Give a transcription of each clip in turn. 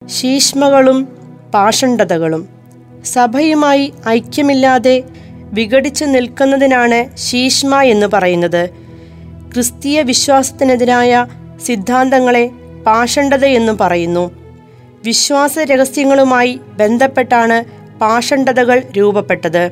ശീഷ്മകളും പാഷണ്ഡതകളും സഭയുമായി ഐക്യമില്ലാതെ വിഘടിച്ചു നിൽക്കുന്നതിനാണ് ശീഷ്മ എന്ന് പറയുന്നത് ക്രിസ്തീയ വിശ്വാസത്തിനെതിരായ സിദ്ധാന്തങ്ങളെ പാഷണ്ഡത എന്നും പറയുന്നു വിശ്വാസ രഹസ്യങ്ങളുമായി ബന്ധപ്പെട്ടാണ് പാഷണ്ഡതകൾ രൂപപ്പെട്ടത്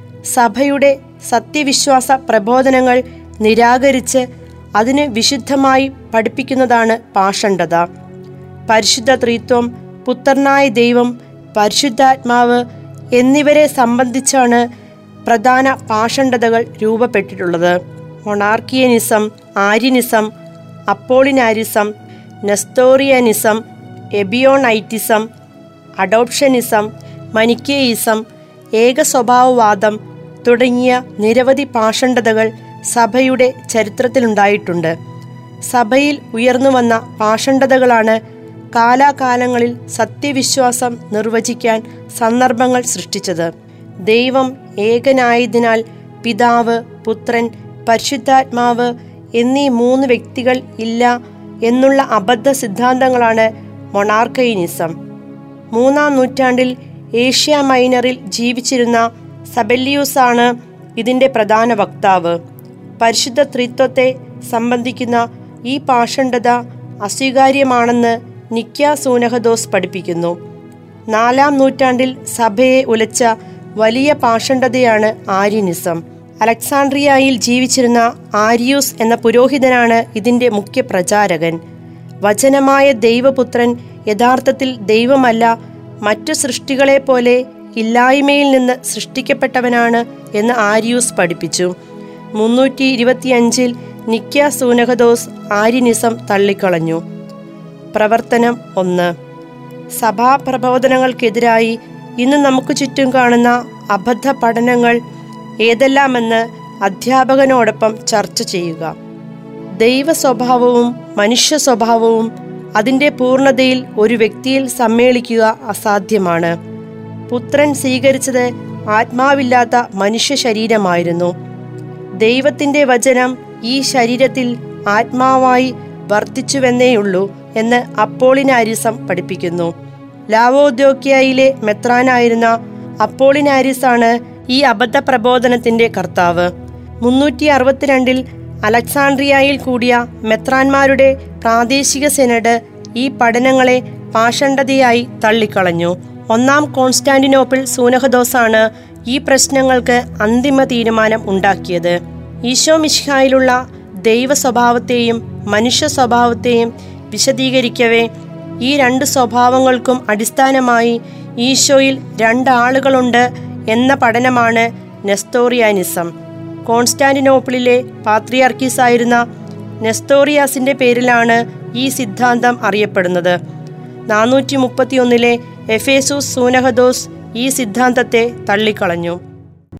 സഭയുടെ സത്യവിശ്വാസ പ്രബോധനങ്ങൾ നിരാകരിച്ച് അതിന് വിശുദ്ധമായി പഠിപ്പിക്കുന്നതാണ് പാഷണ്ഡത പരിശുദ്ധ ത്രിത്വം പുത്രനായ ദൈവം പരിശുദ്ധാത്മാവ് എന്നിവരെ സംബന്ധിച്ചാണ് പ്രധാന പാഷണ്ഡതകൾ രൂപപ്പെട്ടിട്ടുള്ളത് മൊണാർക്കിയനിസം ആര്യനിസം അപ്പോളിനാരിസം നെസ്തോറിയനിസം എബിയോണൈറ്റിസം അഡോപ്ഷനിസം മനിക്കേയിസം ഏകസ്വഭാവവാദം തുടങ്ങിയ നിരവധി പാഷണ്ഡതകൾ സഭയുടെ ചരിത്രത്തിലുണ്ടായിട്ടുണ്ട് സഭയിൽ ഉയർന്നു വന്ന പാഷണ്ഡതകളാണ് കാലാകാലങ്ങളിൽ സത്യവിശ്വാസം നിർവചിക്കാൻ സന്ദർഭങ്ങൾ സൃഷ്ടിച്ചത് ദൈവം ഏകനായതിനാൽ പിതാവ് പുത്രൻ പരിശുദ്ധാത്മാവ് എന്നീ മൂന്ന് വ്യക്തികൾ ഇല്ല എന്നുള്ള അബദ്ധ സിദ്ധാന്തങ്ങളാണ് മൊണാർക്കൈനിസം മൂന്നാം നൂറ്റാണ്ടിൽ ഏഷ്യ മൈനറിൽ ജീവിച്ചിരുന്ന സബെല്ലിയൂസാണ് ഇതിൻ്റെ പ്രധാന വക്താവ് പരിശുദ്ധ ത്രിത്വത്തെ സംബന്ധിക്കുന്ന ഈ പാഷണ്ഡത അസ്വീകാര്യമാണെന്ന് നിക്യ സൂനഹദോസ് പഠിപ്പിക്കുന്നു നാലാം നൂറ്റാണ്ടിൽ സഭയെ ഉലച്ച വലിയ പാഷണ്ഡതയാണ് ആര്യനിസം അലക്സാണ്ട്രിയയിൽ ജീവിച്ചിരുന്ന ആര്യൂസ് എന്ന പുരോഹിതനാണ് ഇതിൻ്റെ മുഖ്യ പ്രചാരകൻ വചനമായ ദൈവപുത്രൻ യഥാർത്ഥത്തിൽ ദൈവമല്ല മറ്റു സൃഷ്ടികളെ പോലെ ഇല്ലായ്മയിൽ നിന്ന് സൃഷ്ടിക്കപ്പെട്ടവനാണ് എന്ന് ആര്യൂസ് പഠിപ്പിച്ചു മുന്നൂറ്റി ഇരുപത്തിയഞ്ചിൽ നിക്യ സൂനഹദോസ് ആര്യനിസം തള്ളിക്കളഞ്ഞു പ്രവർത്തനം ഒന്ന് സഭാ പ്രബോധനങ്ങൾക്കെതിരായി ഇന്ന് നമുക്ക് ചുറ്റും കാണുന്ന അബദ്ധ പഠനങ്ങൾ ഏതെല്ലാമെന്ന് അധ്യാപകനോടൊപ്പം ചർച്ച ചെയ്യുക ദൈവ സ്വഭാവവും മനുഷ്യ സ്വഭാവവും അതിൻ്റെ പൂർണ്ണതയിൽ ഒരു വ്യക്തിയിൽ സമ്മേളിക്കുക അസാധ്യമാണ് പുത്രൻ സ്വീകരിച്ചത് ആത്മാവില്ലാത്ത മനുഷ്യ ശരീരമായിരുന്നു ദൈവത്തിൻ്റെ വചനം ഈ ശരീരത്തിൽ ആത്മാവായി വർത്തിച്ചുവെന്നേയുള്ളൂ എന്ന് അപ്പോളിനാരിസം പഠിപ്പിക്കുന്നു ലാവോദ്യോക്യയിലെ മെത്രാനായിരുന്ന അപ്പോളിനാരിസാണ് ഈ അബദ്ധ പ്രബോധനത്തിന്റെ കർത്താവ് മുന്നൂറ്റി അറുപത്തിരണ്ടിൽ അലക്സാണ്ട്രിയയിൽ കൂടിയ മെത്രാന്മാരുടെ പ്രാദേശിക സെനഡ് ഈ പഠനങ്ങളെ പാഷണ്ഡതയായി തള്ളിക്കളഞ്ഞു ഒന്നാം കോൺസ്റ്റാന്റിനോപ്പിൾ സൂനഹദോസാണ് ഈ പ്രശ്നങ്ങൾക്ക് അന്തിമ തീരുമാനം ഉണ്ടാക്കിയത് ഈശോ മിഷ്ഹായിലുള്ള ദൈവ സ്വഭാവത്തെയും മനുഷ്യ സ്വഭാവത്തെയും വിശദീകരിക്കവേ ഈ രണ്ട് സ്വഭാവങ്ങൾക്കും അടിസ്ഥാനമായി ഈശോയിൽ രണ്ടാളുകളുണ്ട് എന്ന പഠനമാണ് നെസ്തോറിയാനിസം കോൺസ്റ്റാന്റിനോപ്പിളിലെ പാത്രിയാർക്കീസായിരുന്ന നെസ്തോറിയാസിന്റെ പേരിലാണ് ഈ സിദ്ധാന്തം അറിയപ്പെടുന്നത് നാനൂറ്റി മുപ്പത്തിയൊന്നിലെ എഫേസൂസ് സൂനഹദോസ് ഈ സിദ്ധാന്തത്തെ തള്ളിക്കളഞ്ഞു